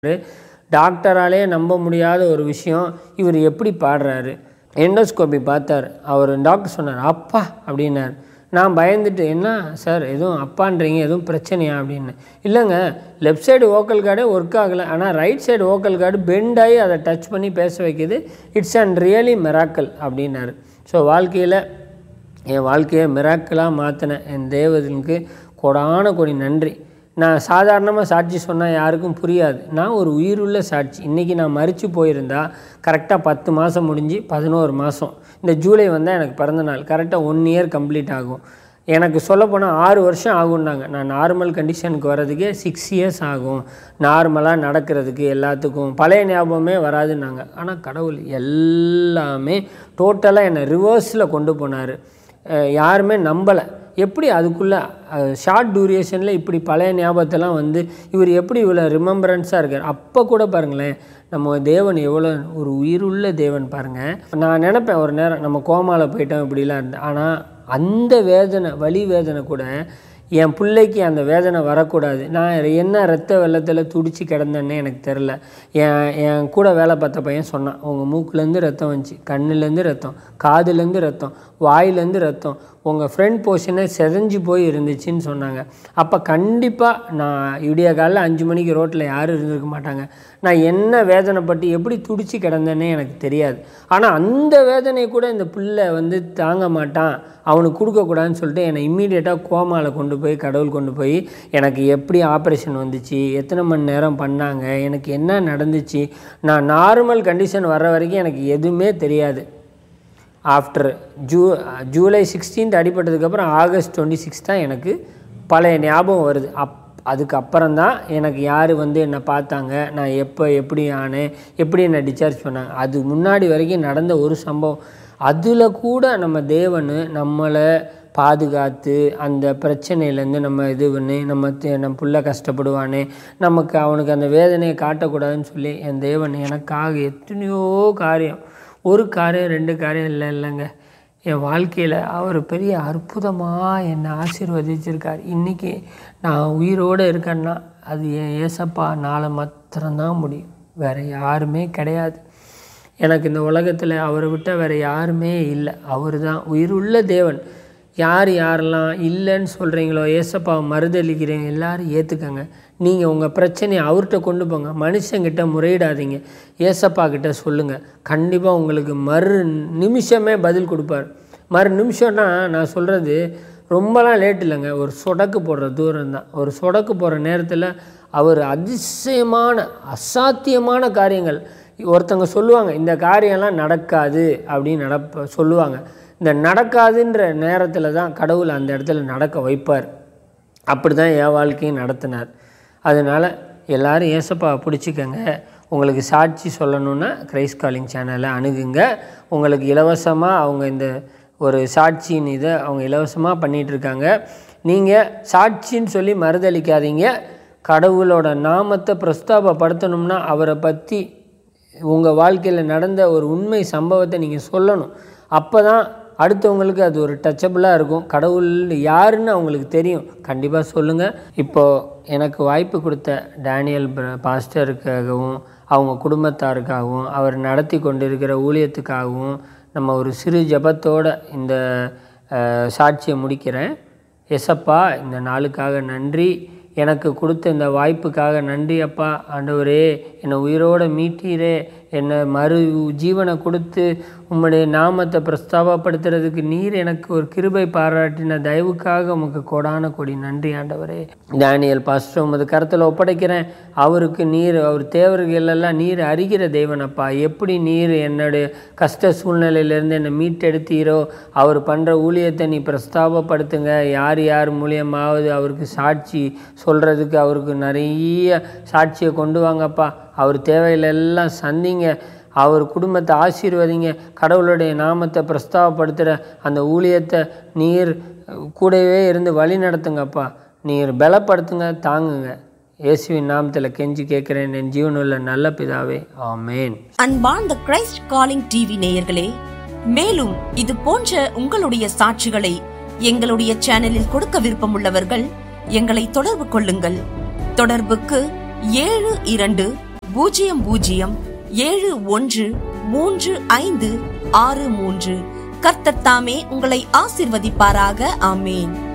டாக்டராலே நம்ப முடியாத ஒரு விஷயம் இவர் எப்படி பாடுறாரு எண்டோஸ்கோபி பார்த்தார் அவர் டாக்டர் சொன்னார் அப்பா அப்படின்னார் நான் பயந்துட்டு என்ன சார் எதுவும் அப்பான்றீங்க எதுவும் பிரச்சனையா அப்படின்னு இல்லைங்க லெஃப்ட் சைடு ஓக்கல் கார்டே ஒர்க் ஆகலை ஆனால் right side vocal cord bend ஆகி அதை டச் பண்ணி பேச வைக்குது இட்ஸ் அண்ட் ரியலி மிராக்கல் அப்படின்னாரு ஸோ வாழ்க்கையில் என் வாழ்க்கையை மிராக்கலாக மாற்றின என் தேவதனுக்கு கொடான கொடி நன்றி நான் சாதாரணமாக சாட்சி சொன்னால் யாருக்கும் புரியாது நான் ஒரு உயிருள்ள சாட்சி இன்றைக்கி நான் மறித்து போயிருந்தா கரெக்டாக பத்து மாதம் முடிஞ்சு பதினோரு மாதம் இந்த ஜூலை வந்தால் எனக்கு பிறந்த நாள் கரெக்டாக ஒன் இயர் கம்ப்ளீட் ஆகும் எனக்கு சொல்லப்போனால் ஆறு வருஷம் ஆகும்னாங்க நான் நார்மல் கண்டிஷனுக்கு வர்றதுக்கே சிக்ஸ் இயர்ஸ் ஆகும் நார்மலாக நடக்கிறதுக்கு எல்லாத்துக்கும் பழைய ஞாபகமே வராதுன்னாங்க ஆனால் கடவுள் எல்லாமே டோட்டலாக என்னை ரிவர்ஸில் கொண்டு போனார் யாருமே நம்பலை எப்படி அதுக்குள்ளே ஷார்ட் டியூரேஷனில் இப்படி பழைய ஞாபகத்தெல்லாம் வந்து இவர் எப்படி இவ்வளோ ரிமெம்பரன்ஸாக இருக்கார் அப்போ கூட பாருங்களேன் நம்ம தேவன் எவ்வளோ ஒரு உயிருள்ள தேவன் பாருங்கள் நான் நினப்பேன் ஒரு நேரம் நம்ம கோமாவில் போயிட்டோம் இப்படிலாம் இருந்தேன் ஆனால் அந்த வேதனை வலி வேதனை கூட என் பிள்ளைக்கு அந்த வேதனை வரக்கூடாது நான் என்ன ரத்த வெள்ளத்தில் துடிச்சு கிடந்தேன்னே எனக்கு தெரில என் என் கூட வேலை பார்த்த பையன் சொன்னான் உங்கள் மூக்குலேருந்து ரத்தம் வந்துச்சு கண்ணுலேருந்து ரத்தம் காதுலேருந்து ரத்தம் வாயிலேருந்து ரத்தம் உங்கள் ஃப்ரண்ட் போர்ஷனே செதஞ்சு போய் இருந்துச்சுன்னு சொன்னாங்க அப்போ கண்டிப்பாக நான் விடிய காலைல அஞ்சு மணிக்கு ரோட்டில் யாரும் இருந்திருக்க மாட்டாங்க நான் என்ன வேதனைப்பட்டு எப்படி துடிச்சு கிடந்தேன்னே எனக்கு தெரியாது ஆனால் அந்த வேதனை கூட இந்த பிள்ளை வந்து தாங்க மாட்டான் அவனுக்கு கொடுக்கக்கூடாதுன்னு சொல்லிட்டு என்னை இம்மீடியட்டாக கோமாவில் கொண்டு போய் கடவுள் கொண்டு போய் எனக்கு எப்படி ஆப்ரேஷன் வந்துச்சு எத்தனை மணி நேரம் பண்ணாங்க எனக்கு என்ன நடந்துச்சு நான் நார்மல் கண்டிஷன் வர்ற வரைக்கும் எனக்கு எதுவுமே தெரியாது ஆஃப்டர் ஜூ ஜூலை சிக்ஸ்டீன்த் அடிப்பட்டதுக்கப்புறம் ஆகஸ்ட் டுவெண்ட்டி சிக்ஸ் தான் எனக்கு பழைய ஞாபகம் வருது அப் அதுக்கப்புறம் தான் எனக்கு யார் வந்து என்னை பார்த்தாங்க நான் எப்போ எப்படி ஆனேன் எப்படி என்னை டிஸ்சார்ஜ் பண்ணாங்க அது முன்னாடி வரைக்கும் நடந்த ஒரு சம்பவம் அதில் கூட நம்ம தேவன் நம்மளை பாதுகாத்து அந்த பிரச்சனையிலேருந்து நம்ம இது பண்ணி நம்ம நம்ம புள்ள கஷ்டப்படுவானே நமக்கு அவனுக்கு அந்த வேதனையை காட்டக்கூடாதுன்னு சொல்லி என் தேவன் எனக்காக எத்தனையோ காரியம் ஒரு காரியம் ரெண்டு காரியம் இல்லை இல்லைங்க என் வாழ்க்கையில் அவர் பெரிய அற்புதமாக என்னை ஆசீர்வதிச்சிருக்கார் இன்றைக்கி நான் உயிரோடு இருக்கேன்னா அது என் ஏசப்பா நாளை மாத்திரம்தான் முடியும் வேறு யாருமே கிடையாது எனக்கு இந்த உலகத்தில் அவரை விட்டால் வேறு யாருமே இல்லை அவர் தான் உயிருள்ள தேவன் யார் யாரெல்லாம் இல்லைன்னு சொல்கிறீங்களோ ஏசப்பாவை மறுதளிக்கிறீங்க எல்லாரும் ஏற்றுக்கங்க நீங்கள் உங்கள் பிரச்சனையை அவர்கிட்ட கொண்டு போங்க மனுஷங்கிட்ட முறையிடாதீங்க ஏசப்பா கிட்ட சொல்லுங்கள் கண்டிப்பாக உங்களுக்கு மறு நிமிஷமே பதில் கொடுப்பார் மறு நிமிஷம்னா நான் சொல்கிறது ரொம்பலாம் லேட் இல்லைங்க ஒரு சொடக்கு போடுற தூரம் தான் ஒரு சொடக்கு போடுற நேரத்தில் அவர் அதிசயமான அசாத்தியமான காரியங்கள் ஒருத்தவங்க சொல்லுவாங்க இந்த காரியம்லாம் நடக்காது அப்படின்னு நடப்ப சொல்லுவாங்க இந்த நடக்காதுன்ற நேரத்தில் தான் கடவுள் அந்த இடத்துல நடக்க வைப்பார் அப்படி தான் என் வாழ்க்கையும் நடத்தினார் அதனால் எல்லோரும் ஏசப்பா பிடிச்சிக்கங்க உங்களுக்கு சாட்சி சொல்லணுன்னா கிரைஸ் காலிங் சேனலை அணுகுங்க உங்களுக்கு இலவசமாக அவங்க இந்த ஒரு சாட்சியின் இதை அவங்க இலவசமாக பண்ணிகிட்ருக்காங்க நீங்கள் சாட்சின்னு சொல்லி மறுதளிக்காதீங்க கடவுளோட நாமத்தை பிரஸ்தாபப்படுத்தணும்னா அவரை பற்றி உங்கள் வாழ்க்கையில் நடந்த ஒரு உண்மை சம்பவத்தை நீங்கள் சொல்லணும் அப்போ தான் அடுத்தவங்களுக்கு அது ஒரு டச்சபிளாக இருக்கும் கடவுள் யாருன்னு அவங்களுக்கு தெரியும் கண்டிப்பாக சொல்லுங்கள் இப்போது எனக்கு வாய்ப்பு கொடுத்த டேனியல் பாஸ்டருக்காகவும் அவங்க குடும்பத்தாருக்காகவும் அவர் நடத்தி கொண்டிருக்கிற ஊழியத்துக்காகவும் நம்ம ஒரு சிறு ஜபத்தோட இந்த சாட்சியை முடிக்கிறேன் எசப்பா இந்த நாளுக்காக நன்றி எனக்கு கொடுத்த இந்த வாய்ப்புக்காக நன்றி அப்பா ஆண்டவரே என்னை உயிரோடு மீட்டீரே என்னை மறு ஜீவனை கொடுத்து உம்முடைய நாமத்தை பிரஸ்தாபப்படுத்துறதுக்கு நீர் எனக்கு ஒரு கிருபை பாராட்டின தயவுக்காக உமக்கு கொடான கொடி நன்றி ஆண்டவரே டேனியல் பாஸ்டர் உமது கருத்தில் ஒப்படைக்கிறேன் அவருக்கு நீர் அவர் தேவர்களெல்லாம் நீர் அறிகிற தேவனப்பா எப்படி நீர் என்னுடைய கஷ்ட சூழ்நிலையிலேருந்து என்னை மீட்டெடுத்தீரோ அவர் பண்ணுற ஊழியத்தை நீ பிரஸ்தாபப்படுத்துங்க யார் யார் மூலியமாவது அவருக்கு சாட்சி சொல்கிறதுக்கு அவருக்கு நிறைய சாட்சியை கொண்டு வாங்கப்பா அவர் தேவையிலெல்லாம் சந்திங்க அவர் குடும்பத்தை ஆசீர்வதிங்க கடவுளுடைய நாமத்தை பிரஸ்தாபப்படுத்துகிற அந்த ஊழியத்தை நீர் கூடவே இருந்து வழி நடத்துங்கப்பா நீர் பலப்படுத்துங்க தாங்குங்க இயேசுவின் நாமத்தில் கெஞ்சி கேட்குறேன் என் ஜீவனுள்ள நல்ல பிதாவே ஆமேன் அன்பார்ந்த கிரைஸ்ட் காலிங் டிவி நேயர்களே மேலும் இது போன்ற உங்களுடைய சாட்சிகளை எங்களுடைய சேனலில் கொடுக்க விருப்பமுள்ளவர்கள் எங்களை தொடர்பு கொள்ளுங்கள் தொடர்புக்கு ஏழு இரண்டு பூஜ்ஜியம் பூஜ்ஜியம் ஏழு ஒன்று மூன்று ஐந்து ஆறு மூன்று கர்த்தர் தாமே உங்களை ஆசிர்வதிப்பாராக ஆமேன்